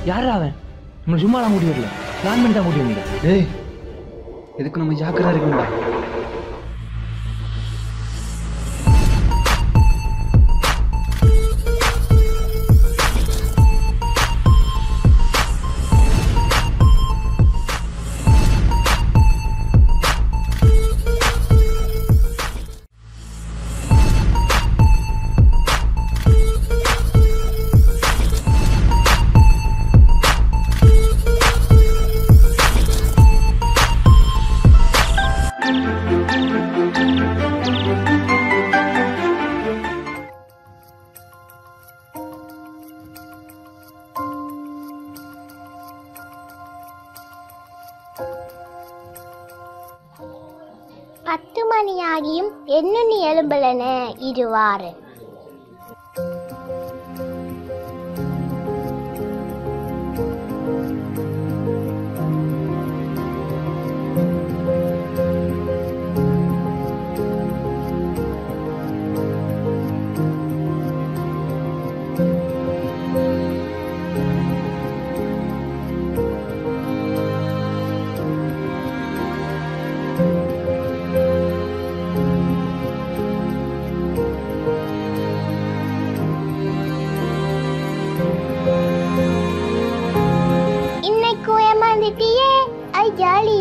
யாரா அவன் நம்ம சும்மாலாம் கூட்டி வரல பிளான் பண்ணி தான் கூட்டி வந்தேன் டேய் எதுக்கு நம்ம ஜாக்கிரதா இருக்கணும்டா பத்து மணி ஆகியும் என்ன நீ எழும்பலன இருவாறு இன்னைக்கு ஏமாந்துட்டியே ஐ ஜாலி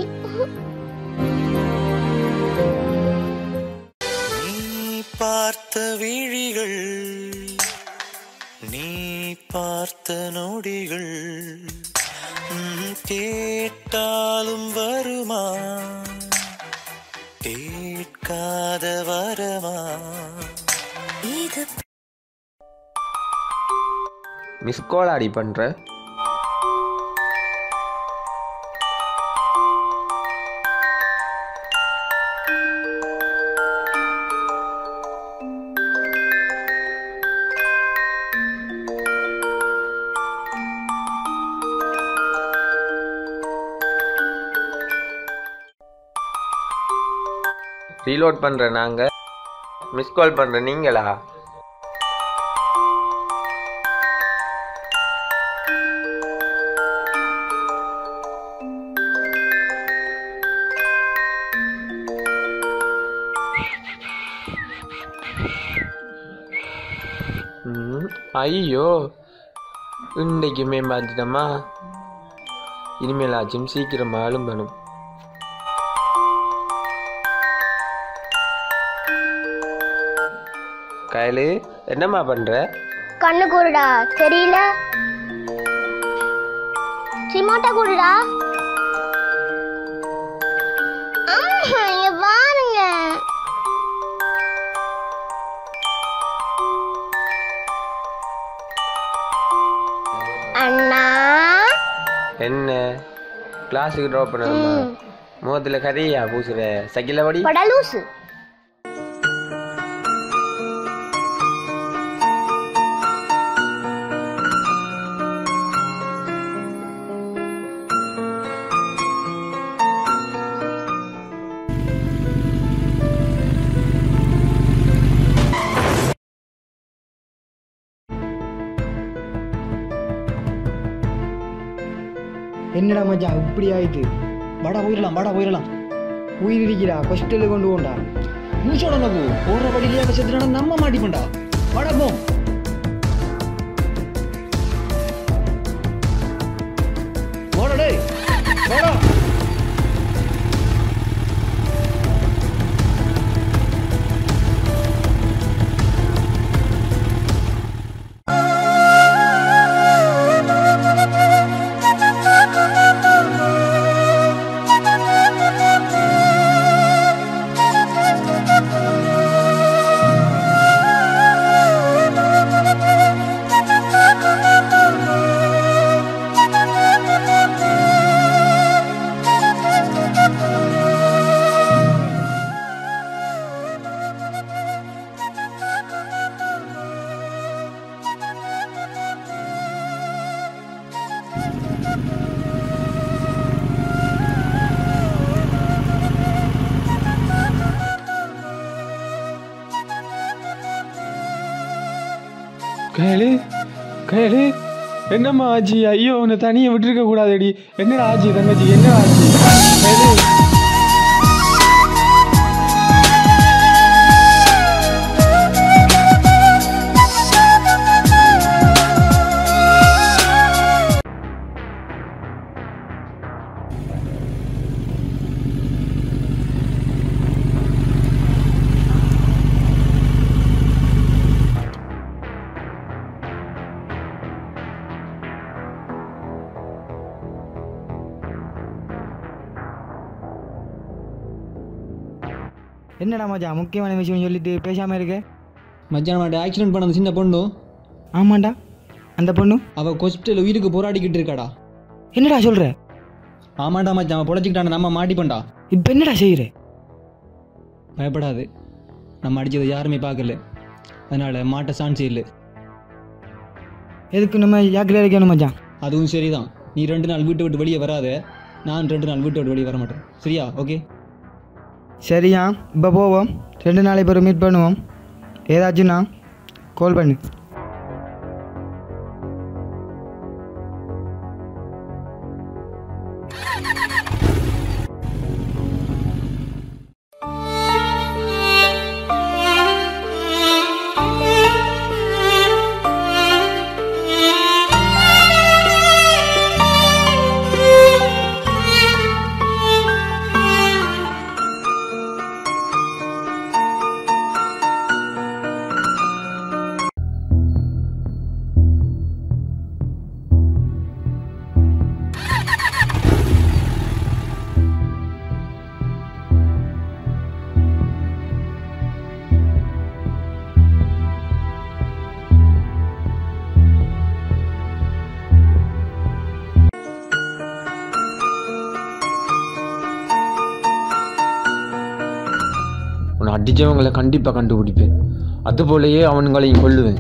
நீ பார்த்த விழிகள் நீ பார்த்த நொடிகள் ம், கேட்டாலும் வருமா கேட்காத வரமா இது மிஸ் கால் அடி பண்ணுற ரீலோட் பண்ணுற நாங்கள் மிஸ் கால் பண்ணுற நீங்களா ம், ஐயோ இன்றைக்குமே பார்த்துட்டோமா இனிமேலாச்சும் சீக்கிரமாக எழும்பணும் கயலு என்னம்மா பண்ணுற கண்ணு கூடுடா தெரியல சிமோட்டா கூடுடா ஆஹா, இங்க பாருங்க அண்ணா என்ன கிளாஸுக்கு ட்ராப் பண்ணணுமா ம். முகத்தில் கதையா பூசுற சக்கில படி படா லூசு என்னடா மச்சான் இப்படி ஆயிட்டு வாடா போயிடலாம் வாடா போயிடலாம் உயிர் இருக்கிறா ஹாஸ்பிட்டலுக்கு கொண்டு போண்டா மூச்சோட நகு போற வழியிலேயே செத்துனா நம்ம மாட்டிப்பண்டா வாடா போ போடா டேய் போடா கயலு கயலு என்னம்மா ஆச்சு ஐயோ உன்னை தனியை விட்டுருக்க கூடாதடி என்னடா ஆச்சு தங்கச்சி என்ன ஆச்சு எது? என்னடா மச்சான் முக்கியமான விஷயம் சொல்லிட்டு பேசாமல் இருக்க மச்சான் அவன் ஆக்சிடென்ட் பண்ண அந்த சின்ன பொண்ணு ஆமாண்டா அந்த பொண்ணு அவள் ஹாஸ்பிட்டல் உயிருக்கு போராடிக்கிட்டு இருக்காடா என்னடா சொல்கிற ஆமாண்டா மச்சான் அவன் பொழைச்சிக்கிட்டான் நம்ம மாட்டிப்பண்டா இப்போ என்னடா செய்கிற பயப்படாது நம்ம அடிச்சதை யாருமே பார்க்கல அதனால மாட்ட சான்ஸ் இல்லை எதுக்கு நம்ம ஜாக்கிரதையா இருக்கணும் மச்சான் அதுவும் சரிதான் நீ ரெண்டு நாள் வீட்டை விட்டு வெளியே வராத நான் ரெண்டு நாள் வீட்டை விட்டு வெளியே வர மாட்டேன் சரியா ஓகே சரியா இப்போ போவோம் ரெண்டு நாளை பிறகு மீட் பண்ணுவோம் ஏதாச்சும்னா கால் பண்ணு உன்னை அடிச்சவங்களை கண்டிப்பாக கண்டுபிடிப்பேன் அதுபோலயே அவனுங்களையும் கொல்லுவேன்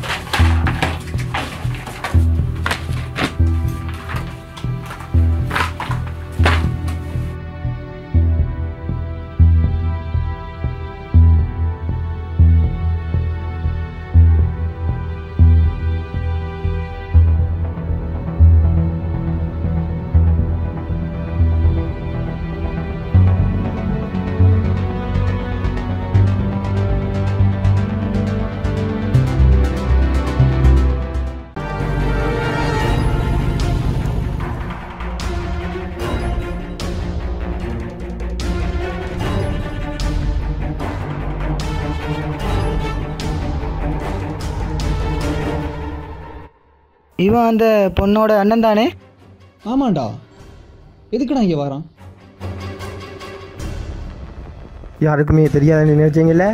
இவன் அந்த பொண்ணோட அண்ணன் தானே ஆமாண்டா எதுக்குடா இங்கே வரான் யாருக்குமே தெரியாதுன்னு நினைச்சீங்கல்ல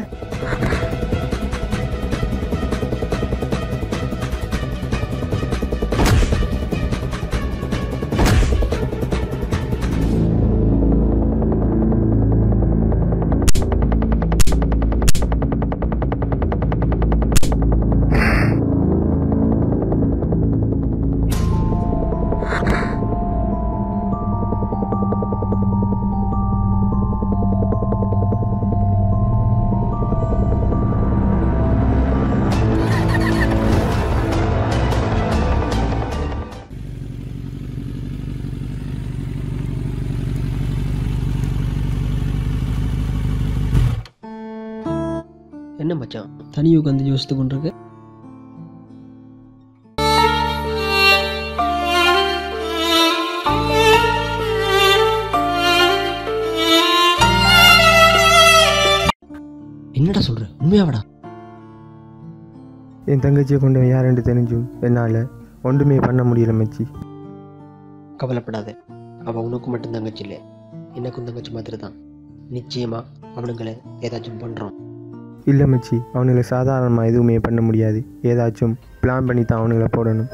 என்ன மச்சான் தனி உட்காந்து யோசித்து கொண்டிருக்க என்னடா சொல்ற உண்மையாவடா என் தங்கச்சியை கொண்டு யாருன்னு தெரிஞ்சும் என்னால் ஒன்றுமே பண்ண முடியல மச்சி கவலைப்படாத அவன் உனக்கு மட்டும் தங்கச்சி இல்லை எனக்கும் தங்கச்சி மாதிரி தான் நிச்சயமா அவனுங்களை ஏதாச்சும் பண்றோம் இல்லை மச்சி அவனுங்களை சாதாரணமாக எதுவுமே பண்ண முடியாது ஏதாச்சும் பிளான் பண்ணி தான் அவனுங்களை போடணும்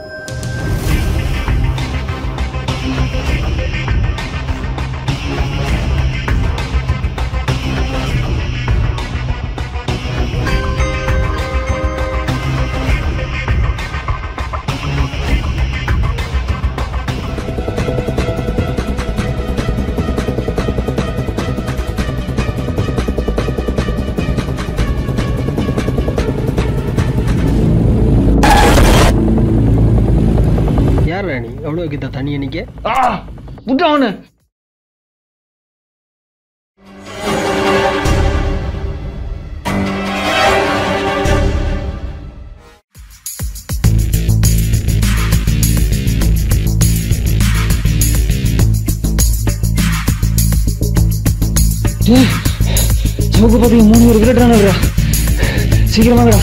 எவ்வளோ வைக்கிட்ட தண்ணி அன்னைக்கு விட்டு அவனு சவுக்கு பாத்தீங்க மூணு பேர் விரட்டுறானுடா சீக்கிரமாங்கடா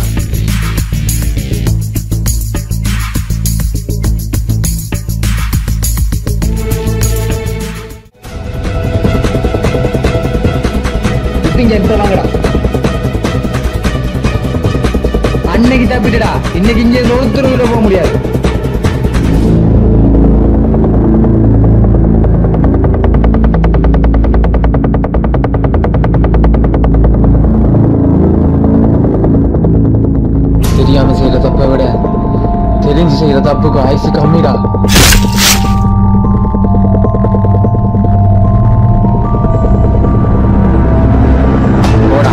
இங்க எடுத்து வாங்கடா அன்னைக்கு தப்பிட்டுடா இன்னைக்கு இங்க இருந்து ஒருத்தர் உள்ள போக முடியாது தெரியாம செய்யற தப்பை விட தெரிஞ்சு செய்யற தப்புக்கு ஆயுசு கம்மிடா போடா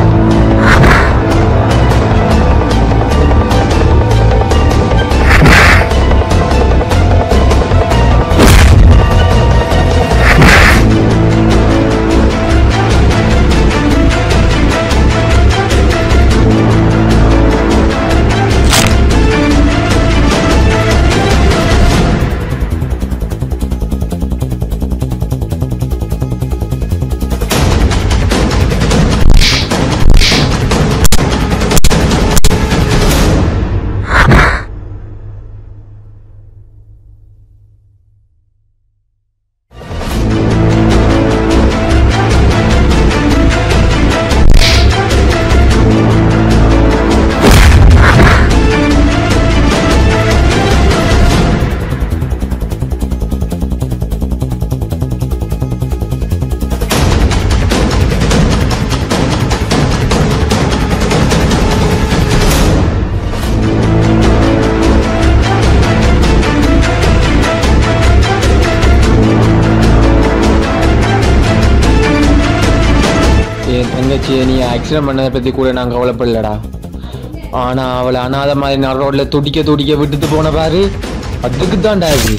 என் தங்கச்சியை நீ ஆக்சிடென்ட் பண்ணதை பற்றி கூட நான் கவலைப்படலடா ஆனால் அவளை அனாத மாதிரி நான் ரோட்டில் துடிக்க துடிக்க விட்டுட்டு போன பாரு அதுக்கு தான்டா இது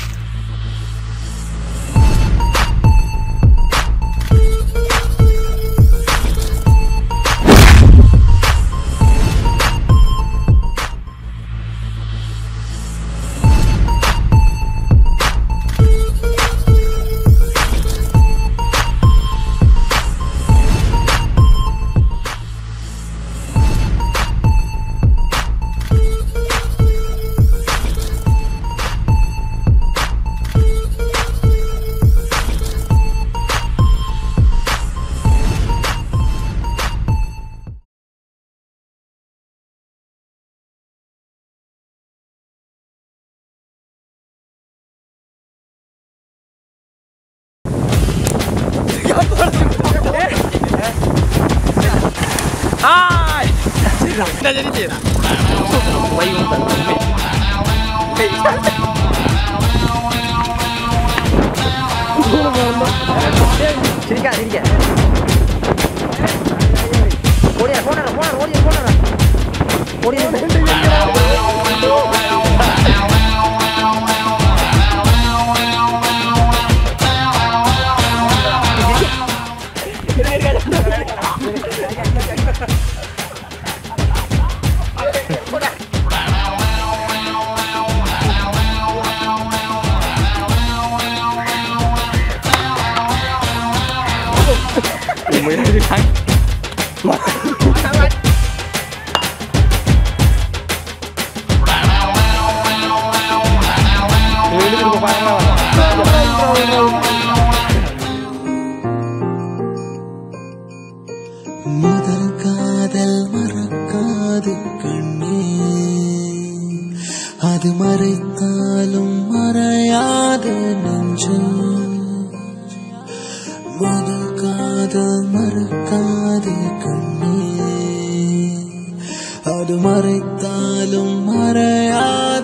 முதல் காதல் மறக்காது கண்ணே அது மறைத்தாலும் மறையாது நெஞ்சில் முதல் காதல் மறக்காது கண்ணே அது மறைத்தாலும் மறையாது